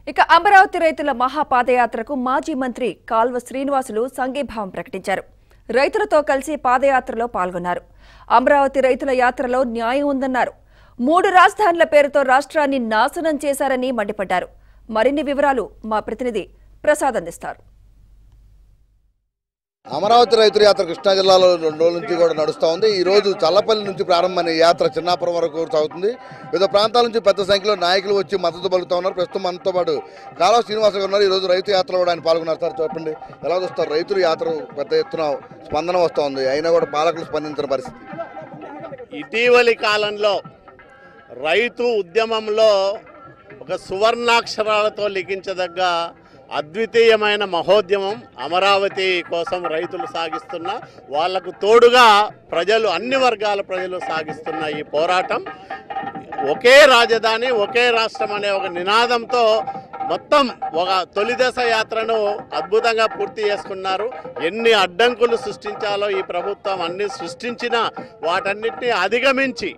ఇక అమరావతి రైతుల మహాపాదయాత్రకు మాజీ మంత్రి కాల్వ శ్రీనివాసులు సంఘీభావం ప్రకటించారు రైతులతో కలిసి పాదయాత్రలో పాల్గొన్నారు అమరావతి రైతుల యాత్రలో న్యాయం ఉందన్నారు మూడు రాజధానుల పేరుతో రాష్ట్రాన్ని నాశనం చేశారని మండిపడ్డారు మరిన్ని వివరాలు మా ప్రతినిధి ప్రసాద్ అందిస్తారు అమరావతి రైతుల యాత్ర కృష్ణా జిల్లాలో రెండు రోజుల నుంచి కూడా నడుస్తూ ఉంది ఈ రోజు చల్లపల్లి నుంచి ప్రారంభమైన ఈ యాత్ర చిన్నాపురం వరకు సాగుతుంది వివిధ ప్రాంతాల నుంచి పెద్ద సంఖ్యలో నాయకులు వచ్చి మద్దతు పలుకుతా ఉన్నారు ప్రస్తుతం మనతో పాటు కాలువ శ్రీనివాస గారు ఉన్నారు ఈ రోజు రైతు యాత్రలో కూడా ఆయన పాల్గొన్నారు సార్ చెప్పండి ఎలా చూస్తారు రైతుల యాత్ర పెద్ద ఎత్తున స్పందన వస్తూ ఉంది అయినా కూడా పాలకులు స్పందించిన పరిస్థితి ఇటీవలి కాలంలో రైతు ఉద్యమంలో ఒక సువర్ణాక్షరాలతో లిఖించదగ్గ అద్వితీయమైన మహోద్యమం అమరావతి కోసం రైతులు సాగిస్తున్న వాళ్లకు తోడుగా ప్రజలు అన్ని వర్గాల ప్రజలు సాగిస్తున్న ఈ పోరాటం ఒకే రాజధాని ఒకే రాష్ట్రం అనే ఒక నినాదంతో మొత్తం ఒక తొలి దశ యాత్రను అద్భుతంగా పూర్తి చేసుకున్నారు ఎన్ని అడ్డంకులు సృష్టించాలో ఈ ప్రభుత్వం అన్ని సృష్టించినా వాటన్నిటిని అధిగమించి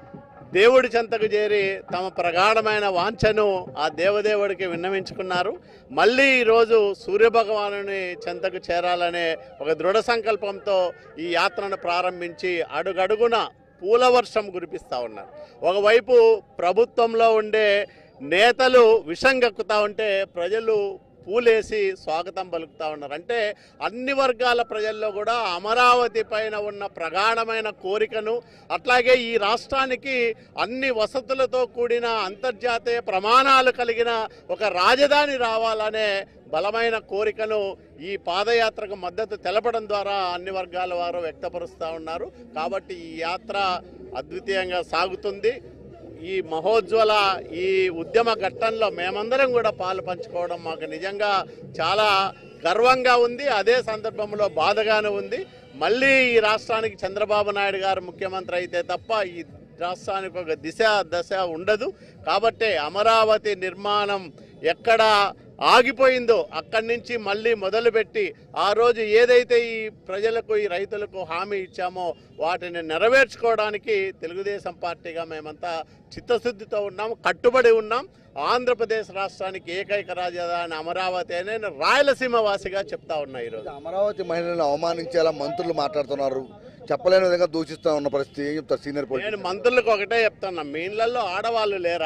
దేవుడి చెంతకు చేరి తమ ప్రగాఢమైన వాంఛను ఆ దేవదేవుడికి విన్నవించుకున్నారు మళ్ళీ ఈరోజు సూర్యభగవానుని చెంతకు చేరాలనే ఒక దృఢ సంకల్పంతో ఈ యాత్రను ప్రారంభించి అడుగడుగున పూల వర్షం కురిపిస్తూ ఉన్నారు ఒకవైపు ప్రభుత్వంలో ఉండే నేతలు విషం కక్కుతా ఉంటే ప్రజలు పూలేసి స్వాగతం పలుకుతా ఉన్నారు అంటే అన్ని వర్గాల ప్రజల్లో కూడా అమరావతి పైన ఉన్న ప్రగాఢమైన కోరికను అట్లాగే ఈ రాష్ట్రానికి అన్ని వసతులతో కూడిన అంతర్జాతీయ ప్రమాణాలు కలిగిన ఒక రాజధాని రావాలనే బలమైన కోరికను ఈ పాదయాత్రకు మద్దతు తెలపడం ద్వారా అన్ని వర్గాల వారు వ్యక్తపరుస్తూ ఉన్నారు కాబట్టి ఈ యాత్ర అద్వితీయంగా సాగుతుంది ఈ మహోజ్వల ఈ ఉద్యమ ఘట్టంలో మేమందరం కూడా పాలు పంచుకోవడం మాకు నిజంగా చాలా గర్వంగా ఉంది అదే సందర్భంలో బాధగానే ఉంది మళ్ళీ ఈ రాష్ట్రానికి చంద్రబాబు నాయుడు గారు ముఖ్యమంత్రి అయితే తప్ప ఈ రాష్ట్రానికి ఒక దిశ దశ ఉండదు కాబట్టి అమరావతి నిర్మాణం ఎక్కడ ఆగిపోయిందో అక్కడి నుంచి మళ్ళీ మొదలుపెట్టి ఆ రోజు ఏదైతే ఈ ప్రజలకు ఈ రైతులకు హామీ ఇచ్చామో వాటిని నెరవేర్చుకోవడానికి తెలుగుదేశం పార్టీగా మేమంతా చిత్తశుద్ధితో ఉన్నాం కట్టుబడి ఉన్నాం ఆంధ్రప్రదేశ్ రాష్ట్రానికి ఏకైక రాజధాని అమరావతి అనే నేను రాయలసీమ వాసిగా చెప్తా ఉన్నా ఈరోజు అమరావతి మహిళలను అవమానించేలా మంత్రులు మాట్లాడుతున్నారు చెప్పలేని విధంగా దూషిస్తూ ఉన్న పరిస్థితి ఏం చెప్తారు సీనియర్ నేను పొలిటిషియన్ మంత్రులకు ఒకటే చెప్తున్నా మీ ఇళ్లలో ఆడవాళ్ళు లేరా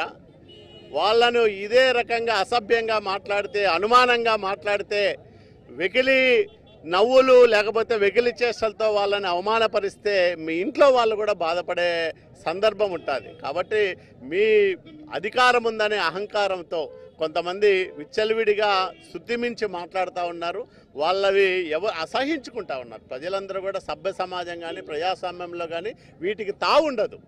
వాళ్ళను ఇదే రకంగా అసభ్యంగా మాట్లాడితే అనుమానంగా మాట్లాడితే వెకిలి నవ్వులు లేకపోతే వెకిలి చేష్టలతో వాళ్ళని అవమానపరిస్తే మీ ఇంట్లో వాళ్ళు కూడా బాధపడే సందర్భం ఉంటుంది కాబట్టి మీ అధికారం ఉందనే అహంకారంతో కొంతమంది విచ్చలవిడిగా శుద్ధిమించి మాట్లాడుతూ ఉన్నారు వాళ్ళవి ఎవ అసహించుకుంటా ఉన్నారు ప్రజలందరూ కూడా సభ్య సమాజం కానీ ప్రజాస్వామ్యంలో కానీ వీటికి తావుండదు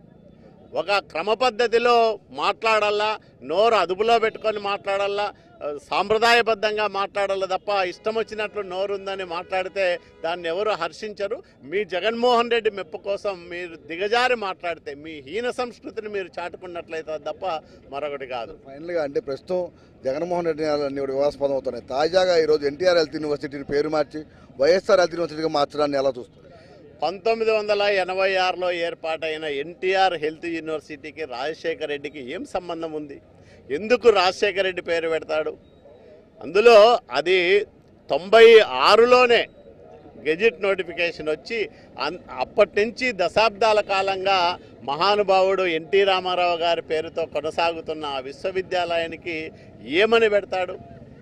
ఒక క్రమ పద్ధతిలో మాట్లాడాలా నోరు అదుపులో పెట్టుకొని మాట్లాడాలా ఆ, సాంప్రదాయబద్ధంగా మాట్లాడాలి తప్ప ఇష్టం వచ్చినట్లు నోరు ఉందని మాట్లాడితే దాన్ని ఎవరు హర్షించరు మీ జగన్మోహన్ రెడ్డి మెప్పు కోసం మీరు దిగజారి మాట్లాడితే మీ హీన సంస్కృతిని మీరు చాటుకున్నట్లయితే తప్ప మరొకటి కాదు ఫైనల్గా అంటే ప్రస్తుతం జగన్మోహన్ రెడ్డి అన్ని కూడా వివాదాస్పదం అవుతున్నాయి తాజాగా ఈరోజు ఎన్టీఆర్ హెల్త్ యూనివర్సిటీని పేరు మార్చి వైఎస్ఆర్ హెల్త్ యూనివర్సిటీగా మార్చడాన్ని ఎలా చూస్తారు పంతొమ్మిది వందల ఎనభై ఆరులో ఏర్పాటైన ఎన్టీఆర్ హెల్త్ యూనివర్సిటీకి రాజశేఖర రెడ్డికి ఏం సంబంధం ఉంది ఎందుకు రాజశేఖర రెడ్డి పేరు పెడతాడు అందులో అది తొంభై ఆరులోనే గెజిట్ నోటిఫికేషన్ వచ్చి అన్- అప్పటి నుంచి దశాబ్దాల కాలంగా మహానుభావుడు ఎన్టీ రామారావు గారి పేరుతో కొనసాగుతున్న ఆ విశ్వవిద్యాలయానికి ఏమని పెడతాడు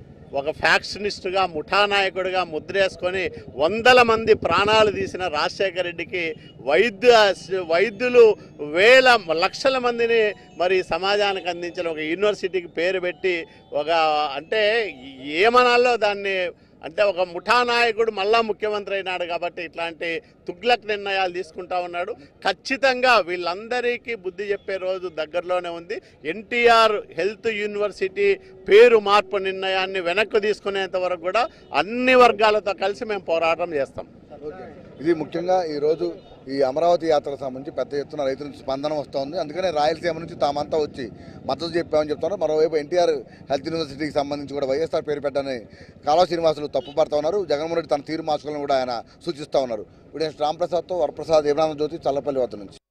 ఒక ఫ్యాక్షనిస్టుగా ముఠానాయకుడిగా ముద్రేసుకొని వందల మంది ప్రాణాలు తీసిన రాజశేఖర రెడ్డికి వైద్య వైద్యులు వేల లక్షల మందిని మరి సమాజానికి అందించిన ఒక యూనివర్సిటీకి పేరు పెట్టి ఒక అంటే ఏమనాలో దాన్ని అంటే ఒక ముఠా నాయకుడు మళ్ళా ముఖ్యమంత్రి అయినాడు కాబట్టి ఇట్లాంటి తుగ్లక్ నిర్ణయాలు తీసుకుంటా ఉన్నాడు ఖచ్చితంగా వీళ్ళందరికీ బుద్ధి చెప్పే రోజు దగ్గరలోనే ఉంది ఎన్టీఆర్ హెల్త్ యూనివర్సిటీ పేరు మార్పు నిర్ణయాన్ని వెనక్కి తీసుకునేంత వరకు కూడా అన్ని వర్గాలతో కలిసి మేము పోరాటం చేస్తాం ఇది ముఖ్యంగా ఈరోజు ఈ అమరావతి యాత్రకు సంబంధించి పెద్ద ఎత్తున రైతుల నుంచి స్పందన వస్తోంది అందుకనే రాయలసీమ నుంచి తామంతా వచ్చి మద్దతు చెప్పామని చెప్తున్నారు మరోవైపు ఎన్టీఆర్ హెల్త్ యూనివర్సిటీకి సంబంధించి కూడా వైఎస్ఆర్ పేరు పెట్టని కాలువ శ్రీనివాసులు తప్పుపడతా ఉన్నారు జగన్మోహన్ రెడ్డి తన తీరు మార్చుకోవాలని కూడా ఆయన సూచిస్తూ ఉన్నారు ఇప్పుడు రాంప్రసాద్తో వరప్రసాద్ ఏమన్నా జ్యోతి చల్లపల్లి వద్ద నుంచి